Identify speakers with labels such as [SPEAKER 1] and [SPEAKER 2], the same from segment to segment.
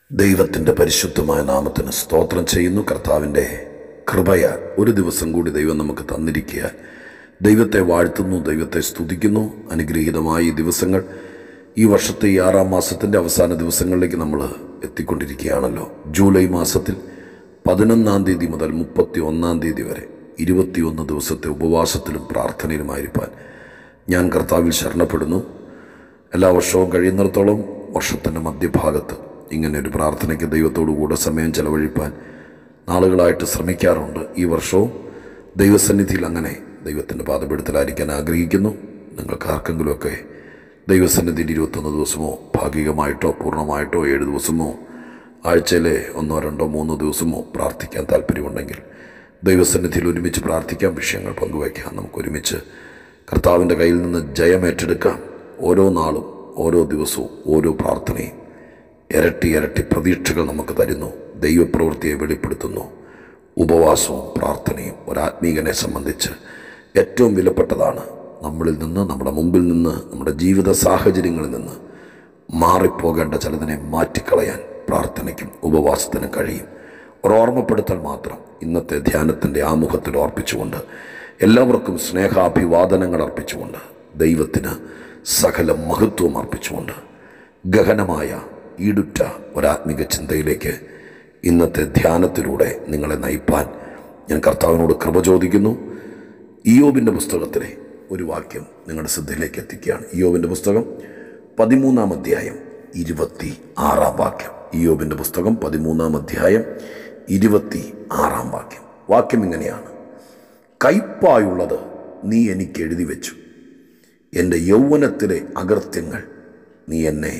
[SPEAKER 1] ദൈവത്തിൻ്റെ പരിശുദ്ധമായ നാമത്തിന് സ്തോത്രം ചെയ്യുന്നു കർത്താവിൻ്റെ കൃപയാൽ ഒരു ദിവസം കൂടി ദൈവം നമുക്ക് തന്നിരിക്കുക ദൈവത്തെ വാഴ്ത്തുന്നു ദൈവത്തെ സ്തുതിക്കുന്നു അനുഗ്രഹീതമായ ഈ ദിവസങ്ങൾ ഈ വർഷത്തെ ഈ ആറാം മാസത്തിൻ്റെ അവസാന ദിവസങ്ങളിലേക്ക് നമ്മൾ എത്തിക്കൊണ്ടിരിക്കുകയാണല്ലോ ജൂലൈ മാസത്തിൽ പതിനൊന്നാം തീയതി മുതൽ മുപ്പത്തി ഒന്നാം തീയതി വരെ ഇരുപത്തിയൊന്ന് ദിവസത്തെ ഉപവാസത്തിലും പ്രാർത്ഥനയിലുമായിരിക്കാൻ ഞാൻ കർത്താവിൽ ശരണപ്പെടുന്നു എല്ലാ വർഷവും കഴിയുന്നിടത്തോളം വർഷത്തിൻ്റെ മധ്യഭാഗത്ത് ഇങ്ങനെ ഒരു പ്രാർത്ഥനയ്ക്ക് ദൈവത്തോടു കൂടെ സമയം ചെലവഴിപ്പാൻ നാളുകളായിട്ട് ശ്രമിക്കാറുണ്ട് ഈ വർഷവും ദൈവസന്നിധിയിൽ അങ്ങനെ ദൈവത്തിൻ്റെ പാതപ്പെടുത്തലായിരിക്കാൻ ആഗ്രഹിക്കുന്നു നിങ്ങൾക്ക് ആർക്കെങ്കിലുമൊക്കെ ദൈവസന്നിധിയിൽ ഇരുപത്തൊന്ന് ദിവസമോ ഭാഗികമായിട്ടോ പൂർണ്ണമായിട്ടോ ഏഴ് ദിവസമോ ആഴ്ചയിലെ ഒന്നോ രണ്ടോ മൂന്നോ ദിവസമോ പ്രാർത്ഥിക്കാൻ താല്പര്യമുണ്ടെങ്കിൽ ദൈവസന്നിധിയിൽ ഒരുമിച്ച് പ്രാർത്ഥിക്കാം വിഷയങ്ങൾ പങ്കുവയ്ക്കാം നമുക്ക് ഒരുമിച്ച് കർത്താവിൻ്റെ കയ്യിൽ നിന്ന് ജയമേറ്റെടുക്കാം ഓരോ നാളും ഓരോ ദിവസവും ഓരോ പ്രാർത്ഥനയും ഇരട്ടി ഇരട്ടി പ്രതീക്ഷകൾ നമുക്ക് തരുന്നു ദൈവപ്രവൃത്തിയെ വെളിപ്പെടുത്തുന്നു ഉപവാസവും പ്രാർത്ഥനയും ഒരാത്മീകനെ സംബന്ധിച്ച് ഏറ്റവും വിലപ്പെട്ടതാണ് നമ്മളിൽ നിന്ന് നമ്മുടെ മുമ്പിൽ നിന്ന് നമ്മുടെ ജീവിത സാഹചര്യങ്ങളിൽ നിന്ന് മാറിപ്പോകേണ്ട ചിലതിനെ മാറ്റിക്കളയാൻ പ്രാർത്ഥനയ്ക്കും ഉപവാസത്തിനും കഴിയും ഒരു ഓർമ്മപ്പെടുത്തൽ മാത്രം ഇന്നത്തെ ധ്യാനത്തിൻ്റെ ആമുഖത്തിൽ ഓർപ്പിച്ചുകൊണ്ട് എല്ലാവർക്കും സ്നേഹാഭിവാദനങ്ങൾ അർപ്പിച്ചുകൊണ്ട് ദൈവത്തിന് സകല മഹത്വം അർപ്പിച്ചുകൊണ്ട് ഗഹനമായ ഈടുറ്റ ഒരാത്മിക ചിന്തയിലേക്ക് ഇന്നത്തെ ധ്യാനത്തിലൂടെ നിങ്ങളെ നയിപ്പാൻ ഞാൻ കർത്താവിനോട് കൃപ ചോദിക്കുന്നു ഇയോബിൻ്റെ പുസ്തകത്തിലെ ഒരു വാക്യം നിങ്ങളുടെ ശ്രദ്ധയിലേക്ക് എത്തിക്കുകയാണ് ഇയോബിൻ്റെ പുസ്തകം പതിമൂന്നാം അധ്യായം ഇരുപത്തി ആറാം വാക്യം ഇയോബിൻ്റെ പുസ്തകം പതിമൂന്നാം അധ്യായം ഇരുപത്തി ആറാം വാക്യം വാക്യം ഇങ്ങനെയാണ് കയ്പായുള്ളത് നീ എനിക്ക് എഴുതി വെച്ചു എൻ്റെ യൗവനത്തിലെ അകൃത്യങ്ങൾ നീ എന്നെ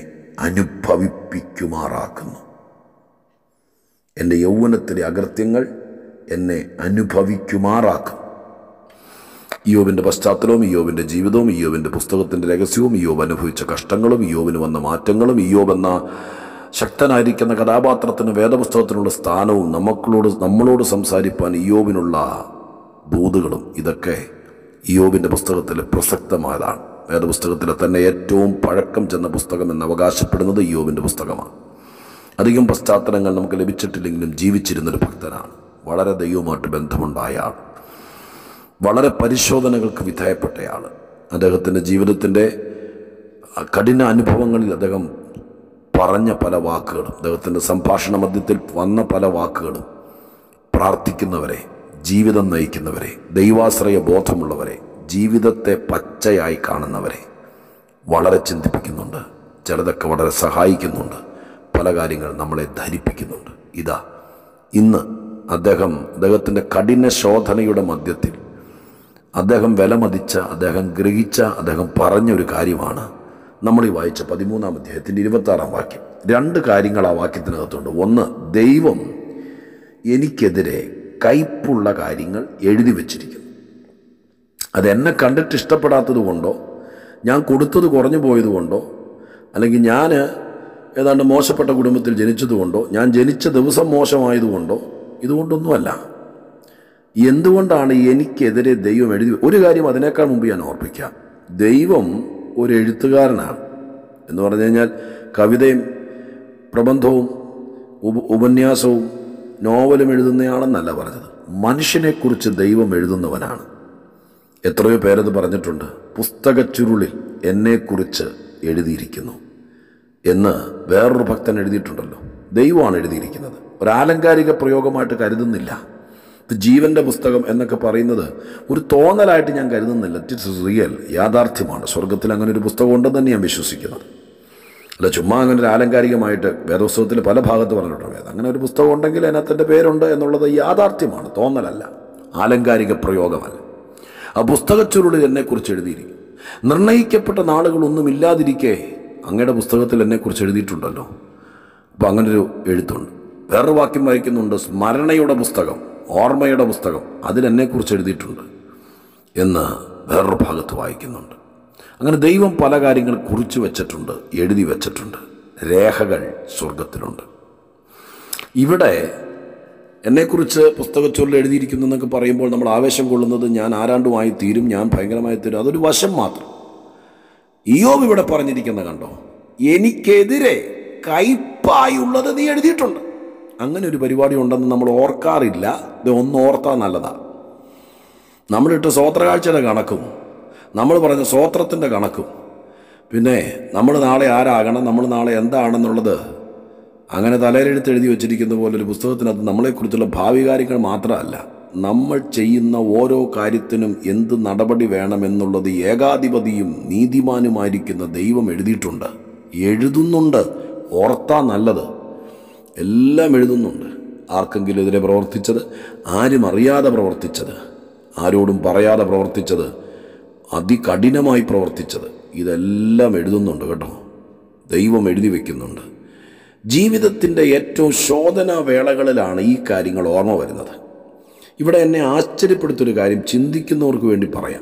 [SPEAKER 1] അനുഭവിപ്പിക്കുമാറാക്കുന്നു എൻ്റെ യൗവനത്തിലെ അകൃത്യങ്ങൾ എന്നെ അനുഭവിക്കുമാറാക്കും ഇയോബിൻ്റെ പശ്ചാത്തലവും ഇയോബിൻ്റെ ജീവിതവും ഇയോബിൻ്റെ പുസ്തകത്തിൻ്റെ രഹസ്യവും ഇയോബ് അനുഭവിച്ച കഷ്ടങ്ങളും ഇയോബിന് വന്ന മാറ്റങ്ങളും ഇയോബ് എന്ന ശക്തനായിരിക്കുന്ന കഥാപാത്രത്തിന് വേദപുസ്തകത്തിനുള്ള സ്ഥാനവും നമുക്കളോട് നമ്മളോട് സംസാരിപ്പാൻ ഇയോബിനുള്ള ദൂതുകളും ഇതൊക്കെ ഇയോബിൻ്റെ പുസ്തകത്തിൽ പ്രസക്തമായതാണ് വേദപുസ്തകത്തിലെ തന്നെ ഏറ്റവും പഴക്കം ചെന്ന പുസ്തകം എന്ന് അവകാശപ്പെടുന്നത് ഇയോബിൻ്റെ പുസ്തകമാണ് അധികം പശ്ചാത്തലങ്ങൾ നമുക്ക് ലഭിച്ചിട്ടില്ലെങ്കിലും ജീവിച്ചിരുന്നൊരു ഭക്തനാണ് വളരെ ദൈവവുമായിട്ട് ബന്ധമുണ്ടായ ആൾ വളരെ പരിശോധനകൾക്ക് വിധേയപ്പെട്ടയാൾ അദ്ദേഹത്തിൻ്റെ ജീവിതത്തിൻ്റെ കഠിന അനുഭവങ്ങളിൽ അദ്ദേഹം പറഞ്ഞ പല വാക്കുകളും അദ്ദേഹത്തിൻ്റെ സംഭാഷണ മധ്യത്തിൽ വന്ന പല വാക്കുകളും പ്രാർത്ഥിക്കുന്നവരെ ജീവിതം നയിക്കുന്നവരെ ദൈവാശ്രയ ബോധമുള്ളവരെ ജീവിതത്തെ പച്ചയായി കാണുന്നവരെ വളരെ ചിന്തിപ്പിക്കുന്നുണ്ട് ചിലതൊക്കെ വളരെ സഹായിക്കുന്നുണ്ട് പല കാര്യങ്ങൾ നമ്മളെ ധരിപ്പിക്കുന്നുണ്ട് ഇതാ ഇന്ന് അദ്ദേഹം അദ്ദേഹത്തിൻ്റെ കഠിന ശോധനയുടെ മധ്യത്തിൽ അദ്ദേഹം വിലമതിച്ച അദ്ദേഹം ഗ്രഹിച്ച അദ്ദേഹം പറഞ്ഞ ഒരു കാര്യമാണ് നമ്മൾ ഈ വായിച്ച പതിമൂന്നാം അധ്യായത്തിൻ്റെ ഇരുപത്താറാം വാക്യം രണ്ട് കാര്യങ്ങൾ ആ വാക്യത്തിനകത്തുണ്ട് ഒന്ന് ദൈവം എനിക്കെതിരെ കയ്പുള്ള കാര്യങ്ങൾ എഴുതി വച്ചിരിക്കുന്നു അതെന്നെ കണ്ടിട്ട് ഇഷ്ടപ്പെടാത്തത് കൊണ്ടോ ഞാൻ കൊടുത്തത് കുറഞ്ഞു പോയത് കൊണ്ടോ അല്ലെങ്കിൽ ഞാൻ ഏതാണ്ട് മോശപ്പെട്ട കുടുംബത്തിൽ ജനിച്ചതുകൊണ്ടോ ഞാൻ ജനിച്ച ദിവസം മോശമായതുകൊണ്ടോ ഇതുകൊണ്ടൊന്നുമല്ല എന്തുകൊണ്ടാണ് എനിക്കെതിരെ ദൈവം എഴുതി ഒരു കാര്യം അതിനേക്കാൾ മുമ്പ് ഞാൻ ഓർപ്പിക്കാം ദൈവം ഒരു എഴുത്തുകാരനാണ് എന്ന് പറഞ്ഞു കഴിഞ്ഞാൽ കവിതയും പ്രബന്ധവും ഉപ ഉപന്യാസവും നോവലും എഴുതുന്നയാളെന്നല്ല പറഞ്ഞത് മനുഷ്യനെക്കുറിച്ച് ദൈവം എഴുതുന്നവനാണ് എത്രയോ പേരത് പറഞ്ഞിട്ടുണ്ട് പുസ്തക ചുരുളിൽ എന്നെക്കുറിച്ച് എഴുതിയിരിക്കുന്നു എന്ന് വേറൊരു ഭക്തൻ എഴുതിയിട്ടുണ്ടല്ലോ ദൈവമാണ് എഴുതിയിരിക്കുന്നത് ഒരു ആലങ്കാരിക പ്രയോഗമായിട്ട് കരുതുന്നില്ല ഇത് ജീവൻ്റെ പുസ്തകം എന്നൊക്കെ പറയുന്നത് ഒരു തോന്നലായിട്ട് ഞാൻ കരുതുന്നില്ല ഇറ്റ്സ് റിയൽ യാഥാർത്ഥ്യമാണ് സ്വർഗത്തിൽ അങ്ങനെ ഒരു പുസ്തകം ഉണ്ടെന്ന് തന്നെ ഞാൻ വിശ്വസിക്കുന്നത് അല്ല ചുമ്മാ അങ്ങനെ ഒരു ആലങ്കാരികമായിട്ട് വേദപുസ്തകത്തിൽ പല ഭാഗത്ത് പറഞ്ഞിട്ടുണ്ട് വേദം അങ്ങനെ ഒരു പുസ്തകം ഉണ്ടെങ്കിൽ അതിനകത്തിൻ്റെ പേരുണ്ട് എന്നുള്ളത് യാഥാർത്ഥ്യമാണ് തോന്നലല്ല ആലങ്കാരിക പ്രയോഗമല്ല ആ പുസ്തകച്ചുരുളിൽ എന്നെക്കുറിച്ച് എഴുതിയിരിക്കും നിർണയിക്കപ്പെട്ട നാളുകളൊന്നും ഇല്ലാതിരിക്കെ അങ്ങയുടെ പുസ്തകത്തിൽ എന്നെക്കുറിച്ച് എഴുതിയിട്ടുണ്ടല്ലോ അപ്പോൾ അങ്ങനൊരു എഴുത്തുണ്ട് വേറൊരു വാക്യം വായിക്കുന്നുണ്ട് സ്മരണയുടെ പുസ്തകം ഓർമ്മയുടെ പുസ്തകം അതിലെന്നെക്കുറിച്ച് എഴുതിയിട്ടുണ്ട് എന്ന് വേറൊരു ഭാഗത്ത് വായിക്കുന്നുണ്ട് അങ്ങനെ ദൈവം പല കാര്യങ്ങൾ കുറിച്ച് വെച്ചിട്ടുണ്ട് എഴുതി വെച്ചിട്ടുണ്ട് രേഖകൾ സ്വർഗത്തിലുണ്ട് ഇവിടെ എന്നെക്കുറിച്ച് പുസ്തകച്ചോറിൽ എഴുതിയിരിക്കുന്നു എന്നൊക്കെ പറയുമ്പോൾ നമ്മൾ ആവേശം കൊള്ളുന്നത് ഞാൻ ആരാണ്ടുമായി തീരും ഞാൻ ഭയങ്കരമായി തീരും അതൊരു വശം മാത്രം ഇയോബ് ഇവിടെ പറഞ്ഞിരിക്കുന്ന കണ്ടോ എനിക്കെതിരെ കയ്പ വെടിപ്പായുള്ളത് നീ എഴുതിയിട്ടുണ്ട് അങ്ങനെ ഒരു പരിപാടി ഉണ്ടെന്ന് നമ്മൾ ഓർക്കാറില്ല ഇത് ഒന്ന് ഓർത്താൽ നല്ലതാണ് നമ്മളിട്ട് സ്വോത്രകാഴ്ചയുടെ കണക്കും നമ്മൾ പറഞ്ഞ സ്വോത്രത്തിൻ്റെ കണക്കും പിന്നെ നമ്മൾ നാളെ ആരാകണം നമ്മൾ നാളെ എന്താണെന്നുള്ളത് അങ്ങനെ തലയിലെടുത്ത് എഴുതി വെച്ചിരിക്കുന്ന പോലെ ഒരു പുസ്തകത്തിനകത്ത് നമ്മളെക്കുറിച്ചുള്ള ഭാവി കാര്യങ്ങൾ മാത്രമല്ല നമ്മൾ ചെയ്യുന്ന ഓരോ കാര്യത്തിനും എന്ത് നടപടി വേണമെന്നുള്ളത് ഏകാധിപതിയും നീതിമാനുമായിരിക്കുന്ന ദൈവം എഴുതിയിട്ടുണ്ട് എഴുതുന്നുണ്ട് ഓർത്താ നല്ലത് എല്ലാം എഴുതുന്നുണ്ട് ആർക്കെങ്കിലും എതിരെ പ്രവർത്തിച്ചത് ആരും അറിയാതെ പ്രവർത്തിച്ചത് ആരോടും പറയാതെ പ്രവർത്തിച്ചത് അതികഠിനമായി പ്രവർത്തിച്ചത് ഇതെല്ലാം എഴുതുന്നുണ്ട് കേട്ടോ ദൈവം എഴുതി വയ്ക്കുന്നുണ്ട് ജീവിതത്തിൻ്റെ ഏറ്റവും ശോധനാ വേളകളിലാണ് ഈ കാര്യങ്ങൾ ഓർമ്മ വരുന്നത് ഇവിടെ എന്നെ ആശ്ചര്യപ്പെടുത്തൊരു കാര്യം ചിന്തിക്കുന്നവർക്ക് വേണ്ടി പറയാം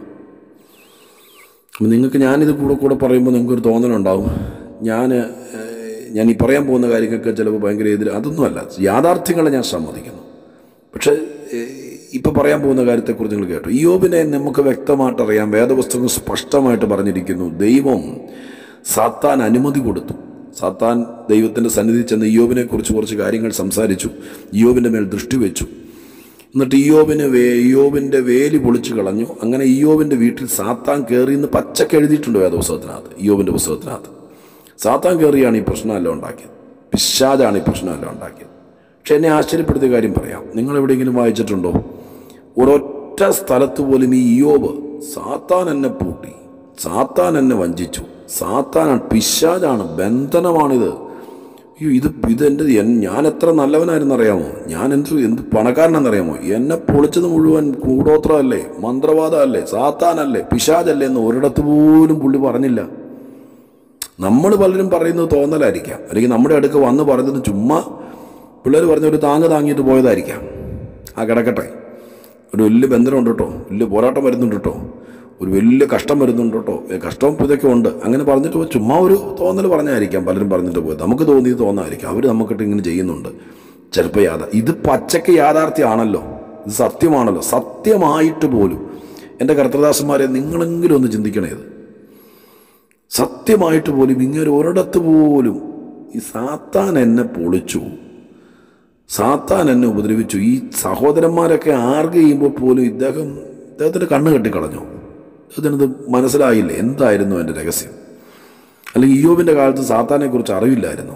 [SPEAKER 1] അപ്പം നിങ്ങൾക്ക് ഞാനിത് കൂടെ കൂടെ പറയുമ്പോൾ നിങ്ങൾക്കൊരു തോന്നലുണ്ടാവും ഞാൻ ഏഹ്, ഞാൻ ഈ പറയാൻ പോകുന്ന കാര്യങ്ങൾക്ക് ചിലപ്പോൾ ഭയങ്കര എതിര് അതൊന്നുമല്ല യാഥാർത്ഥ്യങ്ങളെ ഞാൻ സമ്മതിക്കുന്നു പക്ഷേ ഇപ്പം പറയാൻ പോകുന്ന കാര്യത്തെക്കുറിച്ച് നിങ്ങൾ കേട്ടു യോബിനെ നമുക്ക് വ്യക്തമായിട്ട് അറിയാം വേദപുസ്തകം സ്പഷ്ടമായിട്ട് പറഞ്ഞിരിക്കുന്നു ദൈവം സാത്താൻ അനുമതി കൊടുത്തു സാത്താൻ ദൈവത്തിൻ്റെ സന്നിധി ചെന്ന് ഇയോബിനെ കുറിച്ച് കുറച്ച് കാര്യങ്ങൾ സംസാരിച്ചു ഇയോബിൻ്റെ മേൽ ദൃഷ്ടി വെച്ചു എന്നിട്ട് ഇയോബിന് വേ ഇയോബിൻ്റെ വേലി പൊളിച്ചു കളഞ്ഞു അങ്ങനെ ഇയോബിൻ്റെ വീട്ടിൽ സാത്താൻ കയറി എന്ന് പച്ചക്ക് എഴുതിയിട്ടുണ്ട് വേദപുസ്തകത്തിനകത്ത് ഇയോബിൻ്റെ പുസ്തകത്തിനകത്ത് സാത്താൻ കയറിയാണ് ഈ പ്രശ്നമെല്ലാം ഉണ്ടാക്കിയത് പിശാജാണ് ഈ പ്രശ്നമെല്ലാം ഉണ്ടാക്കിയത് പക്ഷെ എന്നെ ആശ്ചര്യപ്പെടുത്തിയ കാര്യം പറയാം നിങ്ങൾ എവിടെയെങ്കിലും വായിച്ചിട്ടുണ്ടോ ഒരൊറ്റ സ്ഥലത്ത് പോലും ഈ ഇയോബ് സാത്താൻ എന്നെ പൂട്ടി സാത്താൻ എന്നെ വഞ്ചിച്ചു സാത്താനാണ് പിശാജാണ് ബന്ധനമാണിത് അയ്യോ ഇത് ഇതെൻ്റെ എൻ- ഞാൻ എത്ര നല്ലവനായിരുന്നു അറിയാമോ ഞാൻ എന്ത് എന്ത് പണക്കാരനെന്നറിയാമോ എന്നെ പൊളിച്ചത് മുഴുവൻ കൂടോത്രമല്ലേ മന്ത്രവാദമല്ലേ സാത്താനല്ലേ പിശാജല്ലേ എന്ന് ഒരിടത്ത് പോലും പുള്ളി പറഞ്ഞില്ല നമ്മൾ പലരും പറയുന്നത് തോന്നലായിരിക്കാം അല്ലെങ്കിൽ നമ്മുടെ അടുക്ക് വന്ന് പറഞ്ഞത് ചുമ്മാ പിള്ളേർ പറഞ്ഞ ഒരു താങ്ങ് താങ്ങിയിട്ട് പോയതായിരിക്കാം ആ കിടക്കട്ടെ ഒരു വലിയ ബന്ധനമുണ്ട് കേട്ടോ വലിയ പോരാട്ടം വരുന്നുണ്ട് കേട്ടോ ഒരു വലിയ കഷ്ടം വരുന്നുണ്ട് കേട്ടോ ഏ, കഷ്ടം ഇതൊക്കെ ഉണ്ട് അങ്ങനെ പറഞ്ഞിട്ട് പോയി ചുമ്മാ ഒരു തോന്നൽ പറഞ്ഞായിരിക്കാം പലരും പറഞ്ഞിട്ട് പോയത് നമുക്ക് തോന്നിയത് തോന്നായിരിക്കാം അവർ നമുക്കിട്ട് ഇങ്ങനെ ചെയ്യുന്നുണ്ട് ചിലപ്പോൾ യാഥാ ഇത് പച്ചക്ക് യാഥാർത്ഥ്യമാണല്ലോ ഇത് സത്യമാണല്ലോ സത്യമായിട്ട് പോലും എൻ്റെ കർത്തദാസന്മാരെ നിങ്ങളെങ്കിലും ഒന്ന് ചിന്തിക്കണേ ഇത് സത്യമായിട്ട് പോലും ഇങ്ങനെ ഒരിടത്ത് പോലും ഈ സാത്താൻ എന്നെ പൊളിച്ചു സാത്താൻ എന്നെ ഉപദ്രവിച്ചു ഈ സഹോദരന്മാരൊക്കെ ആർഗ് ചെയ്യുമ്പോൾ പോലും ഇദ്ദേഹം ഇദ്ദേഹത്തിൻ്റെ കണ്ണ് കെട്ടിക്കളഞ്ഞു ഇദ്ദേഹത്തിനത് മനസ്സിലായില്ല എന്തായിരുന്നു എൻ്റെ രഹസ്യം അല്ലെങ്കിൽ ഇയോബിൻ്റെ കാലത്ത് സാത്താനെക്കുറിച്ച് അറിവില്ലായിരുന്നു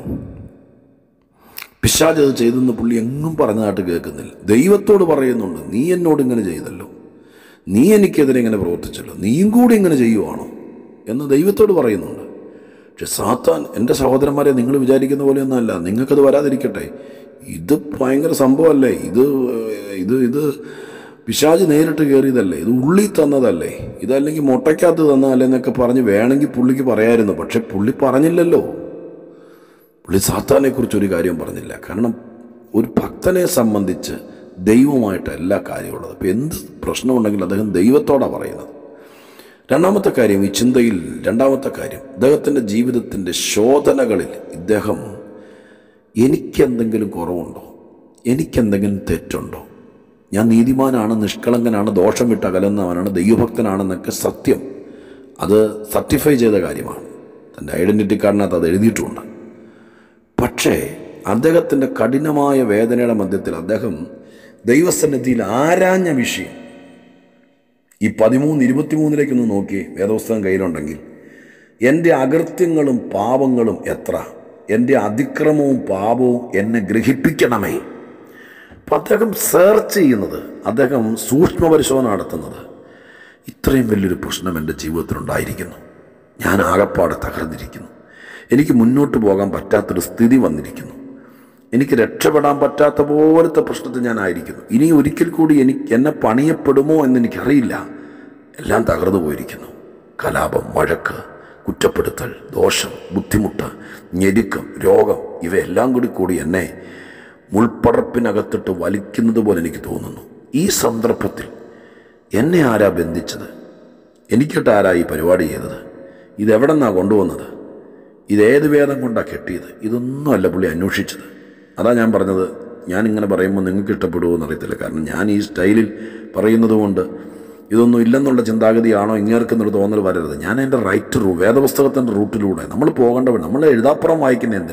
[SPEAKER 1] പിശാജ് അത് ചെയ്തെന്ന് പുള്ളി എങ്ങും പറഞ്ഞതായിട്ട് കേൾക്കുന്നില്ല ദൈവത്തോട് പറയുന്നുണ്ട് നീ എന്നോട് ഇങ്ങനെ ചെയ്തല്ലോ നീ എനിക്കെതിരെ ഇങ്ങനെ പ്രവർത്തിച്ചല്ലോ നീയും കൂടി ഇങ്ങനെ ചെയ്യുവാണോ എന്ന് ദൈവത്തോട് പറയുന്നുണ്ട് പക്ഷെ സാത്താൻ എൻ്റെ സഹോദരന്മാരെ നിങ്ങൾ വിചാരിക്കുന്ന പോലെയൊന്നുമല്ല നിങ്ങൾക്കത് വരാതിരിക്കട്ടെ ഇത് ഭയങ്കര സംഭവമല്ലേ ഇത് ഏഹ്, ഇത് ഇത് പിശാജ് നേരിട്ട് കയറിയതല്ലേ ഇത് ഉള്ളി തന്നതല്ലേ ഇതല്ലെങ്കിൽ മുട്ടയ്ക്കകത്ത് തന്നതല്ലേ എന്നൊക്കെ പറഞ്ഞ് വേണമെങ്കിൽ പുള്ളിക്ക് പറയായിരുന്നു പക്ഷെ പുള്ളി പറഞ്ഞില്ലല്ലോ പുള്ളി സാത്താനെക്കുറിച്ച് ഒരു കാര്യം പറഞ്ഞില്ല കാരണം ഒരു ഭക്തനെ സംബന്ധിച്ച് ദൈവമായിട്ട് എല്ലാ കാര്യമുള്ളത് അപ്പോൾ എന്ത് പ്രശ്നമുണ്ടെങ്കിലും അദ്ദേഹം ദൈവത്തോടാണ് പറയുന്നത് രണ്ടാമത്തെ കാര്യം ഈ ചിന്തയിൽ രണ്ടാമത്തെ കാര്യം ഇദ്ദേഹത്തിൻ്റെ ജീവിതത്തിൻ്റെ ശോധനകളിൽ ഇദ്ദേഹം എനിക്കെന്തെങ്കിലും കുറവുണ്ടോ എനിക്കെന്തെങ്കിലും തെറ്റുണ്ടോ ഞാൻ നീതിമാനാണ് നിഷ്കളങ്കനാണ് ദോഷം വിട്ട് അകലുന്നവനാണ് ദൈവഭക്തനാണെന്നൊക്കെ സത്യം അത് സർട്ടിഫൈ ചെയ്ത കാര്യമാണ് തൻ്റെ ഐഡൻറ്റിറ്റി കാർഡിനകത്ത് അത് എഴുതിയിട്ടുമുണ്ട് പക്ഷേ അദ്ദേഹത്തിൻ്റെ കഠിനമായ വേദനയുടെ മധ്യത്തിൽ അദ്ദേഹം ദൈവസന്നിധിയിൽ ആരാഞ്ഞ വിഷയം ഈ പതിമൂന്ന് ഇരുപത്തിമൂന്നിലേക്കൊന്ന് നോക്കി വേദപുസ്തകം കയ്യിലുണ്ടെങ്കിൽ എൻ്റെ അകൃത്യങ്ങളും പാപങ്ങളും എത്ര എൻ്റെ അതിക്രമവും പാപവും എന്നെ ഗ്രഹിപ്പിക്കണമേ അപ്പം അദ്ദേഹം സെർച്ച് ചെയ്യുന്നത് അദ്ദേഹം സൂക്ഷ്മ പരിശോധന നടത്തുന്നത് ഇത്രയും വലിയൊരു പ്രശ്നം എൻ്റെ ജീവിതത്തിലുണ്ടായിരിക്കുന്നു ഞാൻ ആകപ്പാടെ തകർന്നിരിക്കുന്നു എനിക്ക് മുന്നോട്ട് പോകാൻ പറ്റാത്തൊരു സ്ഥിതി വന്നിരിക്കുന്നു എനിക്ക് രക്ഷപ്പെടാൻ പറ്റാത്ത പോലത്തെ പ്രശ്നത്തിൽ ഞാനായിരിക്കുന്നു ഇനി ഒരിക്കൽ കൂടി എനിക്ക് എന്നെ പണിയപ്പെടുമോ എന്ന് എനിക്കറിയില്ല എല്ലാം തകർന്നു പോയിരിക്കുന്നു കലാപം വഴക്ക് കുറ്റപ്പെടുത്തൽ ദോഷം ബുദ്ധിമുട്ട് ഞെരുക്കം രോഗം ഇവയെല്ലാം കൂടി കൂടി എന്നെ മുൾപ്പടപ്പിനകത്തിട്ട് വലിക്കുന്നത് പോലെ എനിക്ക് തോന്നുന്നു ഈ സന്ദർഭത്തിൽ എന്നെ ആരാ ബന്ധിച്ചത് എനിക്കിട്ട് ആരാ ഈ പരിപാടി ചെയ്തത് ഇതെവിടെ നിന്നാണ് കൊണ്ടുവന്നത് ഇതേത് വേദം കൊണ്ടാണ് കെട്ടിയത് ഇതൊന്നുമല്ല പുള്ളി അന്വേഷിച്ചത് അതാ ഞാൻ പറഞ്ഞത് ഞാൻ ഇങ്ങനെ പറയുമ്പോൾ നിങ്ങൾക്ക് ഇഷ്ടപ്പെടുമോ എന്നറിയത്തില്ല കാരണം ഞാൻ ഈ സ്റ്റൈലിൽ പറയുന്നത് കൊണ്ട് ഇതൊന്നും ഇല്ലെന്നുള്ള ചിന്താഗതിയാണോ ഇങ്ങേർക്കെന്നൊരു തോന്നൽ വരരുത് ഞാൻ എൻ്റെ റൈറ്റ് റൂ വേദപുസ്തകത്തിൻ്റെ റൂട്ടിലൂടെ നമ്മൾ പോകേണ്ട വഴി. നമ്മൾ എഴുതാപ്പുറം വായിക്കുന്ന എന്തിനാ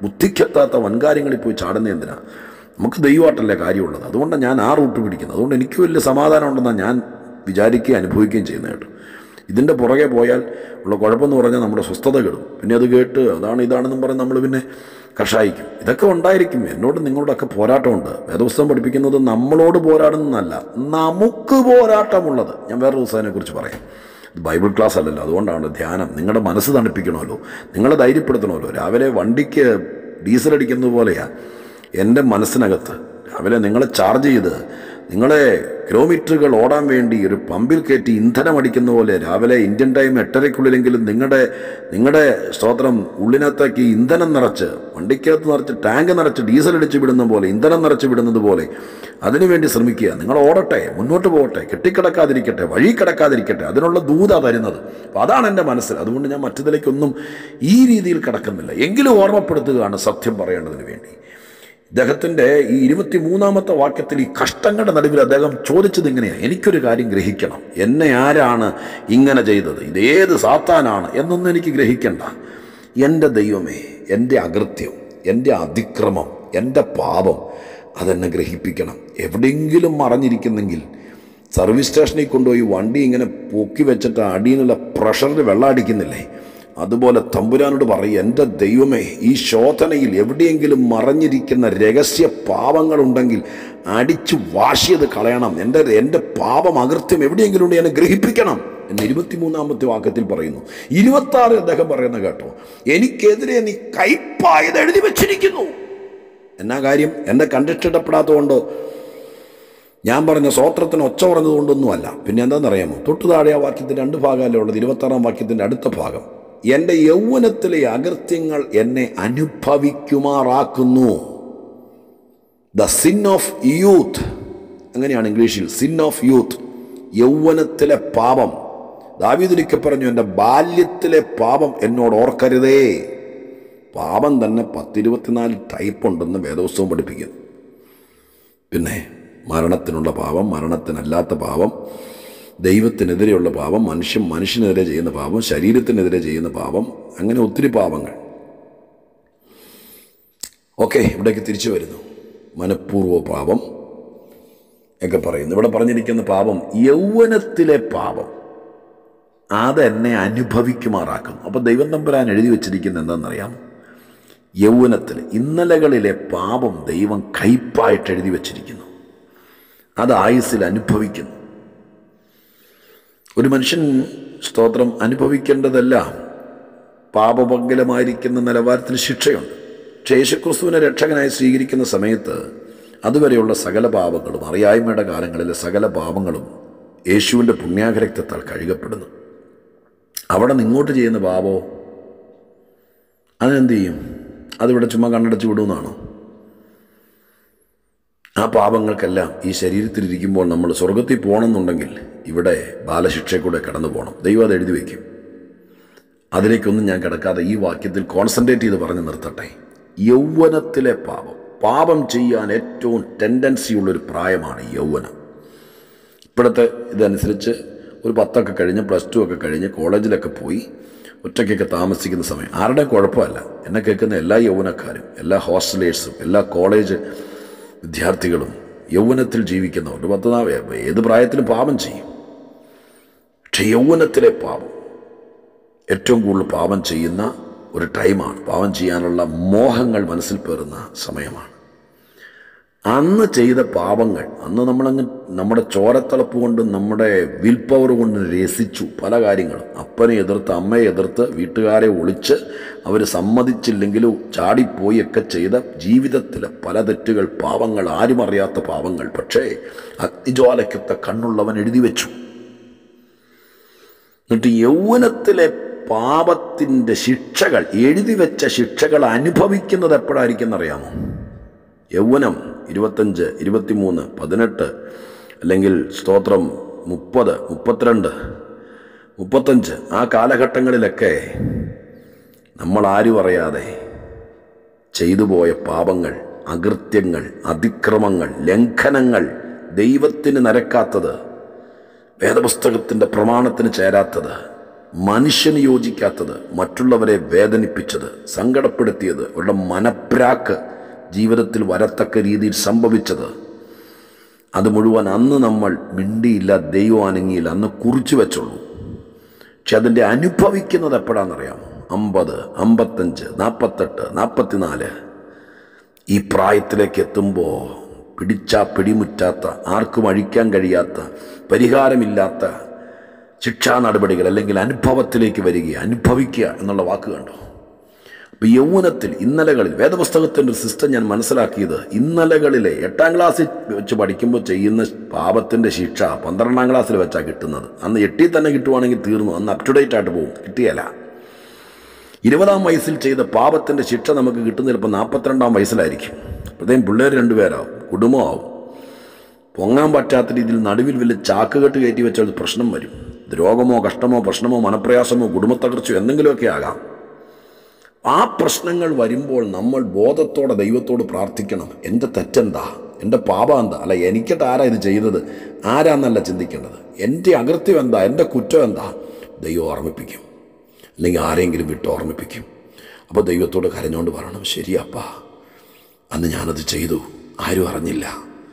[SPEAKER 1] ബുദ്ധിക്കെത്താത്ത വൻകാര്യങ്ങളിൽ പോയി ചാടുന്ന എന്തിനാ നമുക്ക് ദൈവമായിട്ടല്ലേ കാര്യമുള്ളത് അതുകൊണ്ടാണ് ഞാൻ ആ റൂട്ട് പിടിക്കുന്നത് അതുകൊണ്ട് എനിക്ക് വലിയ സമാധാനം ഉണ്ടെന്നാണ് ഞാൻ വിചാരിക്കുകയും അനുഭവിക്കുകയും ചെയ്യുന്നത് കേട്ടോ ഇതിൻ്റെ പുറകെ പോയാൽ ഉള്ള കുഴപ്പമെന്ന് പറഞ്ഞാൽ നമ്മുടെ സ്വസ്ഥത കെടും പിന്നെ അത് കേട്ട് അതാണ് ഇതാണെന്നും പറഞ്ഞ് നമ്മൾ പിന്നെ കഷായിക്കും ഇതൊക്കെ ഉണ്ടായിരിക്കും എന്നോട് നിങ്ങളോടൊക്കെ പോരാട്ടമുണ്ട് വേദപുസ്തകം പഠിപ്പിക്കുന്നത് നമ്മളോട് പോരാടുന്നതല്ല നമുക്ക് പോരാട്ടമുള്ളത് ഞാൻ വേറെ ദിവസത്തിനെക്കുറിച്ച് പറയാം ഇത് ബൈബിൾ ക്ലാസ് അല്ലല്ലോ അതുകൊണ്ടാണ് ധ്യാനം നിങ്ങളുടെ മനസ്സ് തണുപ്പിക്കണമല്ലോ നിങ്ങളെ ധൈര്യപ്പെടുത്തണമല്ലോ രാവിലെ വണ്ടിക്ക് ഡീസൽ അടിക്കുന്നത് പോലെയാണ് എൻ്റെ മനസ്സിനകത്ത് രാവിലെ നിങ്ങളെ ചാർജ് ചെയ്ത് നിങ്ങളെ കിലോമീറ്ററുകൾ ഓടാൻ വേണ്ടി ഒരു പമ്പിൽ കയറ്റി ഇന്ധനം അടിക്കുന്ന പോലെ രാവിലെ ഇന്ത്യൻ ടൈം എട്ടരയ്ക്കുള്ളിലെങ്കിലും നിങ്ങളുടെ നിങ്ങളുടെ സ്തോത്രം ഉള്ളിനകത്തേക്ക് ഇന്ധനം നിറച്ച് വണ്ടിക്കകത്ത് നിറച്ച് ടാങ്ക് നിറച്ച് ഡീസൽ അടിച്ച് വിടുന്ന പോലെ ഇന്ധനം നിറച്ച് വിടുന്നത് പോലെ അതിനുവേണ്ടി ശ്രമിക്കുക നിങ്ങൾ ഓടട്ടെ മുന്നോട്ട് പോകട്ടെ കെട്ടിക്കിടക്കാതിരിക്കട്ടെ വഴി കിടക്കാതിരിക്കട്ടെ അതിനുള്ള ദൂത തരുന്നത് അപ്പോൾ അതാണ് എൻ്റെ മനസ്സിൽ അതുകൊണ്ട് ഞാൻ മറ്റതിലേക്കൊന്നും ഈ രീതിയിൽ കിടക്കുന്നില്ല എങ്കിലും ഓർമ്മപ്പെടുത്തുകയാണ് സത്യം പറയേണ്ടതിന് വേണ്ടി ഇദ്ദേഹത്തിൻ്റെ ഈ ഇരുപത്തി മൂന്നാമത്തെ വാക്യത്തിൽ ഈ കഷ്ടങ്ങളുടെ നടുവിൽ അദ്ദേഹം ചോദിച്ചത് ഇങ്ങനെയാണ് എനിക്കൊരു കാര്യം ഗ്രഹിക്കണം എന്നെ ആരാണ് ഇങ്ങനെ ചെയ്തത് ഇതേത് സാത്താനാണ് എന്നൊന്നും എനിക്ക് ഗ്രഹിക്കണ്ട എൻ്റെ ദൈവമേ എൻ്റെ അകൃത്യം എൻ്റെ അതിക്രമം എൻ്റെ പാപം അതെന്നെ ഗ്രഹിപ്പിക്കണം എവിടെയെങ്കിലും മറഞ്ഞിരിക്കുന്നെങ്കിൽ സർവീസ് സ്റ്റേഷനിൽ കൊണ്ടുപോയി വണ്ടി ഇങ്ങനെ പൊക്കി വെച്ചിട്ട് അടിയിലുള്ള പ്രഷറിൽ വെള്ളം അടിക്കുന്നില്ലേ അതുപോലെ തമ്പുരാനോട് പറയും എൻ്റെ ദൈവമേ ഈ ശോധനയിൽ എവിടെയെങ്കിലും മറഞ്ഞിരിക്കുന്ന രഹസ്യ പാപങ്ങളുണ്ടെങ്കിൽ അടിച്ചു വാശിയത് കളയണം എൻ്റെ എൻ്റെ പാപം അകൃത്യം എവിടെയെങ്കിലും ഉണ്ട് എന്നെ ഗ്രഹിപ്പിക്കണം എന്ന് ഇരുപത്തിമൂന്നാമത്തെ വാക്യത്തിൽ പറയുന്നു ഇരുപത്തി ആറ് അദ്ദേഹം പറയുന്ന കേട്ടോ എനിക്കെതിരെ നീ കൈപ്പായത് എഴുതി വെച്ചിരിക്കുന്നു എന്നാ കാര്യം എന്നെ കണ്ടിട്ടിടപ്പെടാത്തതുകൊണ്ടോ ഞാൻ പറഞ്ഞ സ്വോത്രത്തിന് ഒച്ച പറഞ്ഞതുകൊണ്ടൊന്നുമല്ല പിന്നെ എന്താണെന്നറിയാമോ തൊട്ടു താഴെ ആ വാക്യത്തിൻ്റെ രണ്ട് ഭാഗമല്ലേ ഉള്ളത് ഇരുപത്താറാം വാക്യത്തിൻ്റെ അടുത്ത ഭാഗം എൻ്റെ യൗവനത്തിലെ അകൃത്യങ്ങൾ എന്നെ അനുഭവിക്കുമാറാക്കുന്നു ദ സിൻ ഓഫ് യൂത്ത് അങ്ങനെയാണ് ഇംഗ്ലീഷിൽ സിൻ ഓഫ് യൂത്ത് യൗവനത്തിലെ പാപം ദാവീദുലിക്കെ പറഞ്ഞു എൻ്റെ ബാല്യത്തിലെ പാപം എന്നോട് ഓർക്കരുതേ പാപം തന്നെ പത്തിരുപത്തിനാല് ടൈപ്പ് ഉണ്ടെന്ന് വേദോത്സവം പഠിപ്പിക്കുന്നു പിന്നെ മരണത്തിനുള്ള പാപം മരണത്തിനല്ലാത്ത പാപം ദൈവത്തിനെതിരെയുള്ള പാപം മനുഷ്യൻ മനുഷ്യനെതിരെ ചെയ്യുന്ന പാപം ശരീരത്തിനെതിരെ ചെയ്യുന്ന പാപം അങ്ങനെ ഒത്തിരി പാപങ്ങൾ ഓക്കെ ഇവിടേക്ക് തിരിച്ചു വരുന്നു മനഃപൂർവ്വ പാപം ഒക്കെ പറയുന്നു ഇവിടെ പറഞ്ഞിരിക്കുന്ന പാപം യൗവനത്തിലെ പാപം അതെന്നെ അനുഭവിക്കുമാറാക്കുന്നു അപ്പോൾ ദൈവം തമ്പുരാൻ എഴുതി വെച്ചിരിക്കുന്ന എന്താണെന്നറിയാം യൗവനത്തിൽ ഇന്നലകളിലെ പാപം ദൈവം കയ്പായിട്ട് എഴുതി വച്ചിരിക്കുന്നു അത് ആയുസ്സിൽ അനുഭവിക്കുന്നു ഒരു മനുഷ്യൻ സ്തോത്രം അനുഭവിക്കേണ്ടതെല്ലാം പാപമംഗലമായിരിക്കുന്ന നിലവാരത്തിൽ ശിക്ഷയുണ്ട് പക്ഷേ യേശുക്രിസ്തുവിനെ രക്ഷകനായി സ്വീകരിക്കുന്ന സമയത്ത് അതുവരെയുള്ള സകല പാപങ്ങളും അറിയായ്മയുടെ കാലങ്ങളിലെ സകല പാപങ്ങളും യേശുവിൻ്റെ പുണ്യാഗ്രക്തത്താൽ കഴുകപ്പെടുന്നു അവിടെ നിങ്ങോട്ട് ചെയ്യുന്ന പാപോ അതിനെന്ത് ചെയ്യും അതിവിടെ ചുമ്മാ കണ്ണടച്ച് വിടുമെന്നാണോ ആ പാപങ്ങൾക്കെല്ലാം ഈ ശരീരത്തിലിരിക്കുമ്പോൾ നമ്മൾ സ്വർഗത്തിൽ പോകണമെന്നുണ്ടെങ്കിൽ ഇവിടെ ബാലശിക്ഷയെ കൂടെ കടന്നു പോകണം ദൈവം അത് എഴുതി വയ്ക്കും അതിലേക്കൊന്നും ഞാൻ കിടക്കാതെ ഈ വാക്യത്തിൽ കോൺസെൻട്രേറ്റ് ചെയ്ത് പറഞ്ഞ് നിർത്തട്ടെ യൗവനത്തിലെ പാപം പാപം ചെയ്യാൻ ഏറ്റവും ടെൻഡൻസി ഉള്ളൊരു പ്രായമാണ് യൗവനം ഇപ്പോഴത്തെ ഇതനുസരിച്ച് ഒരു പത്തൊക്കെ കഴിഞ്ഞ് പ്ലസ് ടു ഒക്കെ കഴിഞ്ഞ് കോളേജിലൊക്കെ പോയി ഒറ്റയ്ക്കൊക്കെ താമസിക്കുന്ന സമയം ആരുടെയും കുഴപ്പമല്ല എന്നെ കേൾക്കുന്ന എല്ലാ യൗവനക്കാരും എല്ലാ ഹോസ്റ്റലേഴ്സും എല്ലാ കോളേജ് വിദ്യാർത്ഥികളും യൗവനത്തിൽ ജീവിക്കുന്നവർ ഒരു പത്ത് നാ- ഏത് പ്രായത്തിലും പാപം ചെയ്യും പക്ഷെ യൗവനത്തിലെ പാപം ഏറ്റവും കൂടുതൽ പാപം ചെയ്യുന്ന ഒരു ടൈമാണ് പാപം ചെയ്യാനുള്ള മോഹങ്ങൾ മനസ്സിൽ പേറുന്ന സമയമാണ് അന്ന് ചെയ്ത പാപങ്ങൾ അന്ന് നമ്മളങ്ങ് നമ്മുടെ ചോരത്തിളപ്പ് കൊണ്ടും നമ്മുടെ വിൽ പവർ കൊണ്ട് രസിച്ചു പല കാര്യങ്ങളും അപ്പനെ എതിർത്ത് അമ്മയെ എതിർത്ത് വീട്ടുകാരെ ഒളിച്ച് അവർ സമ്മതിച്ചില്ലെങ്കിലും ചാടിപ്പോയി ഒക്കെ ചെയ്ത ജീവിതത്തിലെ പല തെറ്റുകൾ പാവങ്ങൾ ആരും അറിയാത്ത പാവങ്ങൾ പക്ഷേ അഗ്നിജ്വാലയ്ക്കൊത്ത കണ്ണുള്ളവൻ എഴുതി വെച്ചു എന്നിട്ട് യൗവനത്തിലെ പാപത്തിൻ്റെ ശിക്ഷകൾ എഴുതി വെച്ച ശിക്ഷകൾ അനുഭവിക്കുന്നത് എപ്പോഴായിരിക്കും എന്നറിയാമോ യൗവനം ഇരുപത്തഞ്ച് ഇരുപത്തിമൂന്ന് പതിനെട്ട് അല്ലെങ്കിൽ സ്തോത്രം മുപ്പത് മുപ്പത്തിരണ്ട് മുപ്പത്തഞ്ച് ആ കാലഘട്ടങ്ങളിലൊക്കെ നമ്മൾ ആരും അറിയാതെ ചെയ്തു പോയ പാപങ്ങൾ അകൃത്യങ്ങൾ അതിക്രമങ്ങൾ ലംഘനങ്ങൾ ദൈവത്തിന് നിരക്കാത്തത് വേദപുസ്തകത്തിൻ്റെ പ്രമാണത്തിന് ചേരാത്തത് മനുഷ്യന് യോജിക്കാത്തത് മറ്റുള്ളവരെ വേദനിപ്പിച്ചത് സങ്കടപ്പെടുത്തിയത് അവരുടെ മനപ്രാക്ക് ജീവിതത്തിൽ വരത്തക്ക രീതിയിൽ സംഭവിച്ചത് അത് മുഴുവൻ അന്ന് നമ്മൾ മിണ്ടിയില്ല ദൈവം അനങ്ങിയില്ല അന്ന് കുറിച്ചു വെച്ചുള്ളൂ പക്ഷെ അതിൻ്റെ അനുഭവിക്കുന്നത് എപ്പോഴാണെന്നറിയാമോ അമ്പത് അമ്പത്തഞ്ച് നാൽപ്പത്തെട്ട് നാൽപ്പത്തിനാല് ഈ പ്രായത്തിലേക്ക് എത്തുമ്പോൾ പിടിച്ചാ പിടിമുറ്റാത്ത ആർക്കും അഴിക്കാൻ കഴിയാത്ത പരിഹാരമില്ലാത്ത ശിക്ഷാ നടപടികൾ അല്ലെങ്കിൽ അനുഭവത്തിലേക്ക് വരിക അനുഭവിക്കുക എന്നുള്ള വാക്ക് കണ്ടു അപ്പോൾ യൗവനത്തിൽ ഇന്നലകളിൽ വേദപുസ്തകത്തിൻ്റെ ഒരു സിസ്റ്റം ഞാൻ മനസ്സിലാക്കിയത് ഇന്നലകളിലെ എട്ടാം ക്ലാസ്സിൽ വെച്ച് പഠിക്കുമ്പോൾ ചെയ്യുന്ന പാപത്തിൻ്റെ ശിക്ഷ പന്ത്രണ്ടാം ക്ലാസ്സിൽ വെച്ചാണ് കിട്ടുന്നത് അന്ന് എട്ടിൽ തന്നെ കിട്ടുവാണെങ്കിൽ തീർന്നു അന്ന് അപ് ടു ഡേറ്റ് ആയിട്ട് പോകും കിട്ടിയല്ല ഇരുപതാം വയസ്സിൽ ചെയ്ത പാപത്തിൻ്റെ ശിക്ഷ നമുക്ക് കിട്ടുന്ന ചിലപ്പോൾ നാൽപ്പത്തിരണ്ടാം വയസ്സിലായിരിക്കും അപ്പോഴത്തേക്കും പിള്ളേർ രണ്ടുപേരാവും കുടുംബമാവും പൊങ്ങാൻ പറ്റാത്ത രീതിയിൽ നടുവിൽ വലിയ ചാക്കുകെട്ട് കയറ്റി വെച്ചാൽ ഒരു പ്രശ്നം വരും ഇത് രോഗമോ കഷ്ടമോ പ്രശ്നമോ മനപ്രയാസമോ കുടുംബത്തകർച്ചയോ എന്തെങ്കിലുമൊക്കെ ആകാം ആ പ്രശ്നങ്ങൾ വരുമ്പോൾ നമ്മൾ ബോധത്തോടെ ദൈവത്തോട് പ്രാർത്ഥിക്കണം എൻ്റെ തെറ്റെന്താ എൻ്റെ പാപം എന്താ അല്ല എനിക്കിട്ട് ആരാ ഇത് ചെയ്തത് ആരാന്നല്ല ചിന്തിക്കേണ്ടത് എൻ്റെ അകൃത്യം എന്താ എൻ്റെ കുറ്റം എന്താ ദൈവം ഓർമ്മിപ്പിക്കും അല്ലെങ്കിൽ ആരെങ്കിലും വിട്ട് ഓർമ്മിപ്പിക്കും അപ്പോൾ ദൈവത്തോട് കരഞ്ഞുകൊണ്ട് പറയണം ശരിയപ്പാ അന്ന് ഞാനത് ചെയ്തു ആരും അറിഞ്ഞില്ല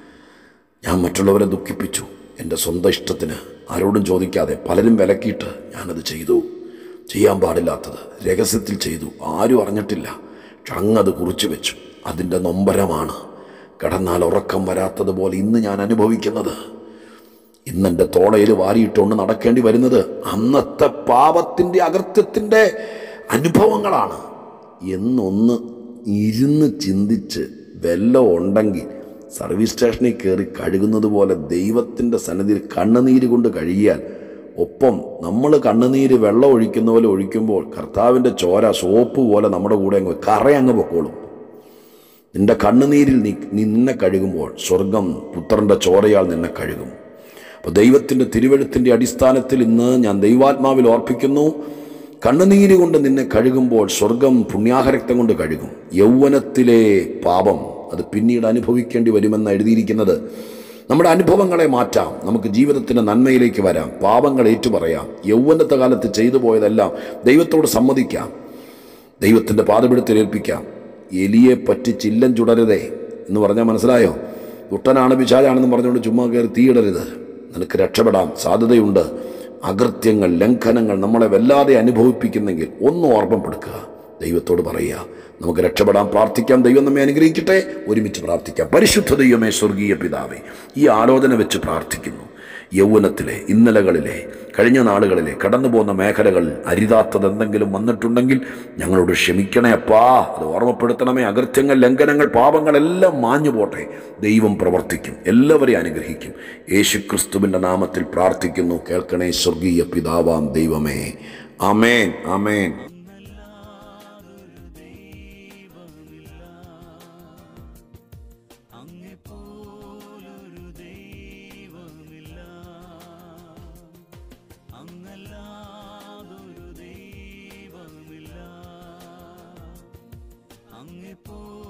[SPEAKER 1] ഞാൻ മറ്റുള്ളവരെ ദുഃഖിപ്പിച്ചു എൻ്റെ സ്വന്തം ഇഷ്ടത്തിന് ആരോടും ചോദിക്കാതെ പലരും വിലക്കിയിട്ട് ഞാനത് ചെയ്തു ചെയ്യാൻ പാടില്ലാത്തത് രഹസ്യത്തിൽ ചെയ്തു ആരും അറിഞ്ഞിട്ടില്ല പക്ഷെ അങ്ങത് കുറിച്ചു വെച്ചു അതിൻ്റെ നൊമ്പരമാണ് കിടന്നാൽ ഉറക്കം വരാത്തതുപോലെ ഇന്ന് ഞാൻ അനുഭവിക്കുന്നത് ഇന്നെൻ്റെ തോളയിൽ വാരിയിട്ടുകൊണ്ട് നടക്കേണ്ടി വരുന്നത് അന്നത്തെ പാപത്തിൻ്റെ അകൃത്യത്തിൻ്റെ അനുഭവങ്ങളാണ് എന്നൊന്ന് ഇരുന്ന് ചിന്തിച്ച് വെല്ലം ഉണ്ടെങ്കിൽ സർവീസ് സ്റ്റേഷനിൽ കയറി കഴുകുന്നത് പോലെ ദൈവത്തിൻ്റെ സന്നിധിയിൽ കണ്ണുനീര് കൊണ്ട് കഴുകിയാൽ ഒപ്പം നമ്മൾ കണ്ണുനീര് വെള്ളം ഒഴിക്കുന്ന പോലെ ഒഴിക്കുമ്പോൾ കർത്താവിൻ്റെ ചോര സോപ്പ് പോലെ നമ്മുടെ കൂടെ അങ്ങ് കറയങ്ങ് പൊക്കോളും നിന്റെ കണ്ണുനീരിൽ നീ നിന്നെ കഴുകുമ്പോൾ സ്വർഗം പുത്രൻ്റെ ചോരയാൽ നിന്നെ കഴുകും അപ്പോൾ ദൈവത്തിൻ്റെ തിരുവഴുത്തിൻ്റെ അടിസ്ഥാനത്തിൽ ഇന്ന് ഞാൻ ദൈവാത്മാവിൽ ഓർപ്പിക്കുന്നു കണ്ണുനീര് കൊണ്ട് നിന്നെ കഴുകുമ്പോൾ സ്വർഗം പുണ്യാഹരക്തം കൊണ്ട് കഴുകും യൗവനത്തിലെ പാപം അത് പിന്നീട് അനുഭവിക്കേണ്ടി വരുമെന്ന് എഴുതിയിരിക്കുന്നത് നമ്മുടെ അനുഭവങ്ങളെ മാറ്റാം നമുക്ക് ജീവിതത്തിൻ്റെ നന്മയിലേക്ക് വരാം പാപങ്ങൾ ഏറ്റുപറയാം യൗവനത്തെ കാലത്ത് ചെയ്തു പോയതെല്ലാം ദൈവത്തോട് സമ്മതിക്കാം ദൈവത്തിൻ്റെ പാതപിടുത്തിൽ ഏൽപ്പിക്കാം എലിയെ പറ്റി ചില്ലം ചുടരുതേ എന്ന് പറഞ്ഞാൽ മനസ്സിലായോ കുട്ടനാണ് പിശാചാണെന്ന് പറഞ്ഞുകൊണ്ട് ചുമ്മാ കയറി തീയിടരുത് നിനക്ക് രക്ഷപ്പെടാം സാധ്യതയുണ്ട് അകൃത്യങ്ങൾ ലംഘനങ്ങൾ നമ്മളെ വല്ലാതെ അനുഭവിപ്പിക്കുന്നെങ്കിൽ ഒന്ന് ഓർമ്മപ്പെടുക്കുക ദൈവത്തോട് പറയുക നമുക്ക് രക്ഷപ്പെടാൻ പ്രാർത്ഥിക്കാം ദൈവം നമ്മെ അനുഗ്രഹിക്കട്ടെ ഒരുമിച്ച് പ്രാർത്ഥിക്കാം പരിശുദ്ധ ദൈവമേ സ്വർഗീയ പിതാവേ ഈ ആലോചന വെച്ച് പ്രാർത്ഥിക്കുന്നു യൗവനത്തിലെ ഇന്നലകളിലെ കഴിഞ്ഞ നാളുകളിലെ കടന്നു പോകുന്ന മേഖലകളിൽ അരിതാത്തത് എന്തെങ്കിലും വന്നിട്ടുണ്ടെങ്കിൽ ഞങ്ങളോട് ക്ഷമിക്കണേ അപ്പാ അത് ഓർമ്മപ്പെടുത്തണമേ അകൃത്യങ്ങൾ ലംഘനങ്ങൾ പാപങ്ങളെല്ലാം മാഞ്ഞു പോട്ടെ ദൈവം പ്രവർത്തിക്കും എല്ലാവരെയും അനുഗ്രഹിക്കും യേശുക്രിസ്തുവിൻ്റെ നാമത്തിൽ പ്രാർത്ഥിക്കുന്നു കേൾക്കണേ സ്വർഗീയ പിതാവാം ദൈവമേ അമേൻ അമേൻ
[SPEAKER 2] അങ്ങെപ്പോലൊരു ദൈവമില്ല അങ്ങല്ലാതൊരു ദൈവമില്ല അങ്ങെപ്പോ